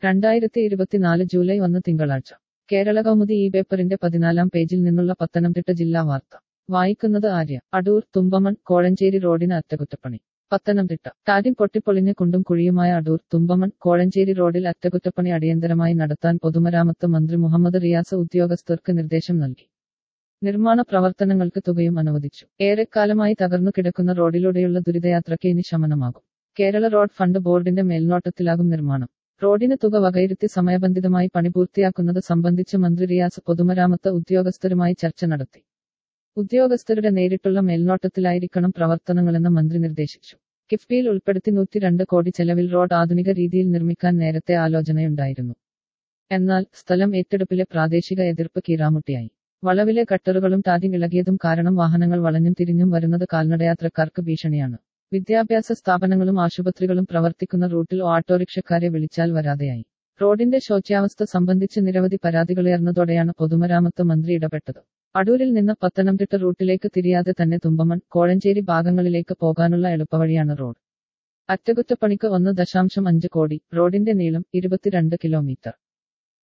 രണ്ടായിരത്തി ഇരുപത്തിനാല് ജൂലൈ ഒന്ന് തിങ്കളാഴ്ച കേരള കൗമുദി ഈ പേപ്പറിന്റെ പതിനാലാം പേജിൽ നിന്നുള്ള പത്തനംതിട്ട ജില്ലാ വാർത്ത വായിക്കുന്നത് ആര്യ അടൂർ തുമ്പമൺ കോഴഞ്ചേരി റോഡിന് അറ്റകുറ്റപ്പണി പത്തനംതിട്ട ടാരിം പൊട്ടിപ്പൊളിഞ്ഞ് കുണ്ടും കുഴിയുമായ അടൂർ തുമ്പമൺ കോഴഞ്ചേരി റോഡിൽ അറ്റകുറ്റപ്പണി അടിയന്തരമായി നടത്താൻ പൊതുമരാമത്ത് മന്ത്രി മുഹമ്മദ് റിയാസ് ഉദ്യോഗസ്ഥർക്ക് നിർദ്ദേശം നൽകി നിർമ്മാണ പ്രവർത്തനങ്ങൾക്ക് തുകയും അനുവദിച്ചു ഏറെക്കാലമായി തകർന്നു കിടക്കുന്ന റോഡിലൂടെയുള്ള ദുരിതയാത്രയ്ക്ക് ഇനി ശമനമാകും കേരള റോഡ് ഫണ്ട് ബോർഡിന്റെ മേൽനോട്ടത്തിലാകും നിർമ്മാണം റോഡിന് തുക വകയിരുത്തി സമയബന്ധിതമായി പണി പൂർത്തിയാക്കുന്നത് സംബന്ധിച്ച് മന്ത്രി റിയാസ് പൊതുമരാമത്ത് ഉദ്യോഗസ്ഥരുമായി ചർച്ച നടത്തി ഉദ്യോഗസ്ഥരുടെ നേരിട്ടുള്ള മേൽനോട്ടത്തിലായിരിക്കണം പ്രവർത്തനങ്ങളെന്ന് മന്ത്രി നിർദ്ദേശിച്ചു കിഫ്ബിയിൽ ഉൾപ്പെടുത്തി നൂറ്റി രണ്ട് കോടി ചെലവിൽ റോഡ് ആധുനിക രീതിയിൽ നിർമ്മിക്കാൻ നേരത്തെ ആലോചനയുണ്ടായിരുന്നു എന്നാൽ സ്ഥലം ഏറ്റെടുപ്പിലെ പ്രാദേശിക എതിർപ്പ് കീറാമുട്ടിയായി വളവിലെ കട്ടറുകളും ടാരിങ് ഇളകിയതും കാരണം വാഹനങ്ങൾ വളഞ്ഞും തിരിഞ്ഞും വരുന്നത് കാൽനടയാത്രക്കാർക്ക് ഭീഷണിയാണ് വിദ്യാഭ്യാസ സ്ഥാപനങ്ങളും ആശുപത്രികളും പ്രവർത്തിക്കുന്ന റൂട്ടിൽ ഓട്ടോറിക്ഷക്കാരെ വിളിച്ചാൽ വരാതെയായി റോഡിന്റെ ശോച്യാവസ്ഥ സംബന്ധിച്ച് നിരവധി പരാതികളുയർന്നതോടെയാണ് പൊതുമരാമത്ത് മന്ത്രി ഇടപെട്ടത് അടൂരിൽ നിന്ന് പത്തനംതിട്ട റൂട്ടിലേക്ക് തിരിയാതെ തന്നെ തുമ്പമൺ കോഴഞ്ചേരി ഭാഗങ്ങളിലേക്ക് പോകാനുള്ള എളുപ്പവഴിയാണ് റോഡ് അറ്റകുറ്റപ്പണിക്ക് ഒന്ന് ദശാംശം അഞ്ച് കോടി റോഡിന്റെ നീളം ഇരുപത്തിരണ്ട് കിലോമീറ്റർ